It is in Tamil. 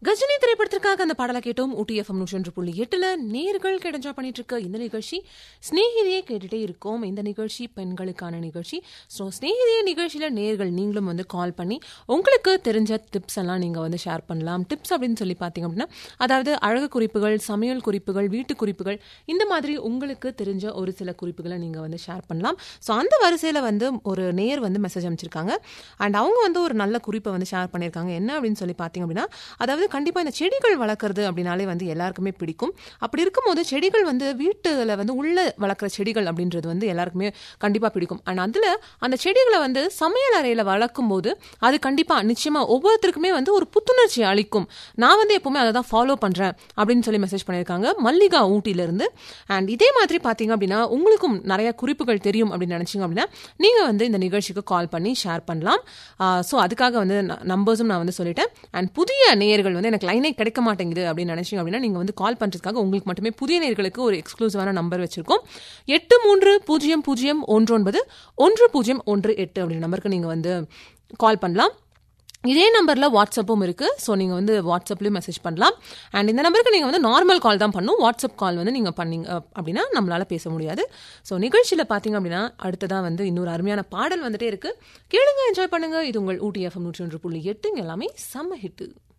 கஜினி திரைப்படத்திற்காக அந்த பாடலை கேட்டோம் ஊட்டி எஃப்எம் நூற்றி ஒன்று புள்ளி எட்டுல நேர்கள் கிடைஞ்சா பண்ணிட்டு இருக்க இந்த நிகழ்ச்சி ஸ்நேகிதியை கேட்டுட்டே இருக்கோம் இந்த நிகழ்ச்சி பெண்களுக்கான நிகழ்ச்சி ஸோ ஸ்நேகிதிய நிகழ்ச்சியில நேர்கள் நீங்களும் வந்து கால் பண்ணி உங்களுக்கு தெரிஞ்ச டிப்ஸ் எல்லாம் நீங்க வந்து ஷேர் பண்ணலாம் டிப்ஸ் அப்படின்னு சொல்லி பார்த்தீங்க அப்படின்னா அதாவது அழகு குறிப்புகள் சமையல் குறிப்புகள் வீட்டு குறிப்புகள் இந்த மாதிரி உங்களுக்கு தெரிஞ்ச ஒரு சில குறிப்புகளை நீங்க வந்து ஷேர் பண்ணலாம் ஸோ அந்த வரிசையில வந்து ஒரு நேர் வந்து மெசேஜ் அமைச்சிருக்காங்க அண்ட் அவங்க வந்து ஒரு நல்ல குறிப்பை வந்து ஷேர் பண்ணியிருக்காங்க என்ன அப்படின்னு சொல்லி பார்த்தீங்க அப்படின்னா அதாவது கண்டிப்பாக இந்த செடிகள் வளர்க்குறது அப்படின்னாலே வந்து எல்லாருக்குமே பிடிக்கும் அப்படி இருக்கும்போது செடிகள் வந்து வீட்டில் வந்து உள்ள வளர்க்குற செடிகள் அப்படின்றது வந்து எல்லாருக்குமே கண்டிப்பாக பிடிக்கும் அண்ட் அதில் அந்த செடிகளை வந்து சமையல் அறையில் வளர்க்கும் போது அது கண்டிப்பாக நிச்சயமாக ஒவ்வொருத்தருக்குமே வந்து ஒரு புத்துணர்ச்சி அளிக்கும் நான் வந்து எப்பவுமே அதை தான் ஃபாலோ பண்ணுறேன் அப்படின்னு சொல்லி மெசேஜ் பண்ணியிருக்காங்க மல்லிகா ஊட்டியிலிருந்து அண்ட் இதே மாதிரி பார்த்தீங்க அப்படின்னா உங்களுக்கும் நிறைய குறிப்புகள் தெரியும் அப்படின்னு நினச்சிங்க அப்படின்னா நீங்கள் வந்து இந்த நிகழ்ச்சிக்கு கால் பண்ணி ஷேர் பண்ணலாம் ஸோ அதுக்காக வந்து நம்பர்ஸும் நான் வந்து சொல்லிட்டேன் அண்ட் புதிய நேயர்கள் வந்து எனக்கு லைனே கிடைக்க மாட்டேங்குது அப்படின்னு நினைச்சீங்க அப்படின்னா நீங்கள் வந்து கால் பண்ணுறதுக்காக உங்களுக்கு மட்டுமே புதிய நேயர்களுக்கு ஒரு எக்ஸ்க்ளூசிவான நம்பர் வச்சிருக்கோம் எட்டு மூன்று பூஜ்ஜியம் பூஜ்ஜியம் ஒன்று ஒன்பது ஒன்று பூஜ்ஜியம் ஒன்று எட்டு அப்படின்ற நம்பருக்கு நீங்கள் வந்து கால் பண்ணலாம் இதே நம்பரில் வாட்ஸ்அப்பும் இருக்குது ஸோ நீங்கள் வந்து வாட்ஸ்அப்லேயும் மெசேஜ் பண்ணலாம் அண்ட் இந்த நம்பருக்கு நீங்கள் வந்து நார்மல் கால் தான் பண்ணும் வாட்ஸ்அப் கால் வந்து நீங்கள் பண்ணீங்க அப்படின்னா நம்மளால் பேச முடியாது ஸோ நிகழ்ச்சியில் பார்த்தீங்க அப்படின்னா அடுத்ததாக வந்து இன்னொரு அருமையான பாடல் வந்துட்டே இருக்குது கேளுங்க என்ஜாய் பண்ணுங்கள் இது உங்கள் ஊட்டி எஃப்எம் நூற்றி ஒன்று புள்ளி எட்டு இங்க எல்லாமே செம்ம ஹிட்டு